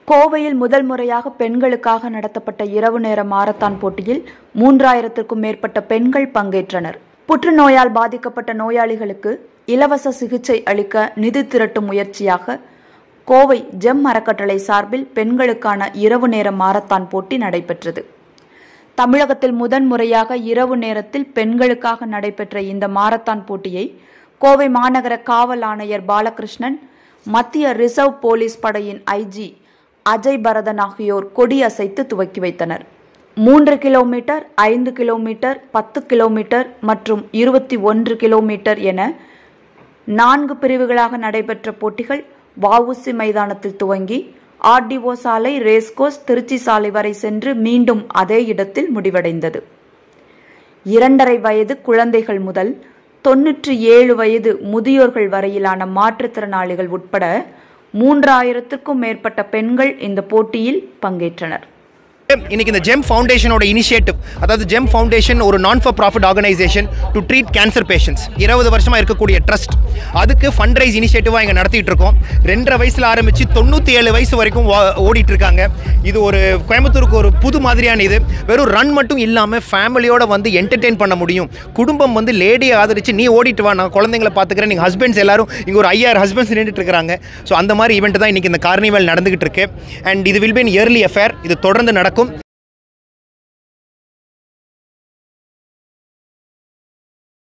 கோவையில் முதல் முறையாக பெண்களுக்காக நடத்தப்பட்ட இரவு நேர மாரத்தான் போட்டியில் மூன்றாயிரத்திற்கும் மேற்பட்ட பெண்கள் பங்கேற்றனர் புற்றுநோயால் பாதிக்கப்பட்ட நோயாளிகளுக்கு இலவச சிகிச்சை அளிக்க நிதி திரட்டும் முயற்சியாக கோவை ஜெம் அறக்கட்டளை சார்பில் பெண்களுக்கான இரவு நேர மாரத்தான் போட்டி நடைபெற்றது தமிழகத்தில் முதன்முறையாக இரவு நேரத்தில் பெண்களுக்காக நடைபெற்ற இந்த மாரத்தான் போட்டியை கோவை மாநகர காவல் ஆணையர் பாலகிருஷ்ணன் மத்திய ரிசர்வ் போலீஸ் படையின் ஐஜி அஜய் பரதன் ஆகியோர் கொடியசைத்து துவக்கி வைத்தனர் மூன்று கிலோமீட்டர் ஐந்து கிலோமீட்டர் பத்து கிலோமீட்டர் மற்றும் இருபத்தி ஒன்று கிலோமீட்டர் என நான்கு பிரிவுகளாக நடைபெற்ற போட்டிகள் வஉசி மைதானத்தில் துவங்கி ஆர்டிஓ சாலை ரேஸ்கோஸ் திருச்சி சாலை வரை சென்று மீண்டும் அதே இடத்தில் முடிவடைந்தது இரண்டரை வயது குழந்தைகள் முதல் தொன்னூற்றி ஏழு வயது முதியோர்கள் வரையிலான மாற்றுத்திறனாளிகள் உட்பட மூன்றாயிரத்துக்கும் மேற்பட்ட பெண்கள் இந்த போட்டியில் பங்கேற்றனர் இன்னைக்கு இந்த ஜெம் ஃபவுண்டேஷனோட இனிஷியேட்டிவ் அதாவது ஜெம் ஃபவுண்டேஷன் ஒரு non for profit organisation to treat cancer patients இருபது வருஷமாக இருக்கக்கூடிய ட்ரஸ்ட் அதுக்கு ஃபண்ட் ரைஸ் இனிஷியேட்டிவாக இங்கே நடத்திட்டு இருக்கோம் ரெண்டரை வயசில் ஆரம்பித்து தொண்ணூற்றி ஏழு வயசு வரைக்கும் வா- ஓடிட்டு இருக்காங்க இது ஒரு கோயம்புத்தூருக்கு ஒரு புது மாதிரியான இது வெறும் ரன் மட்டும் இல்லாமல் ஃபேமிலியோட வந்து என்டர்டெயின் பண்ண முடியும் குடும்பம் வந்து லேடியை ஆதரித்து நீ ஓடிட்டு வா நான் குழந்தைங்களை பார்த்துக்கிறேன் நீங்கள் ஹஸ்பண்ட்ஸ் எல்லாரும் இங்கே ஒரு ஐயாயிரம் ஹஸ்பண்ட்ஸ் நின்றுட்டு இருக்காங்க ஸோ அந்த மாதிரி ஈவெண்ட் தான் இன்றைக்கி இந்த கார்னிவல் நடந்துகிட்டு இருக்கு அண்ட் இது வில் பி இயர்லி அஃபேர் இது தொடர்ந்து நடக்கும்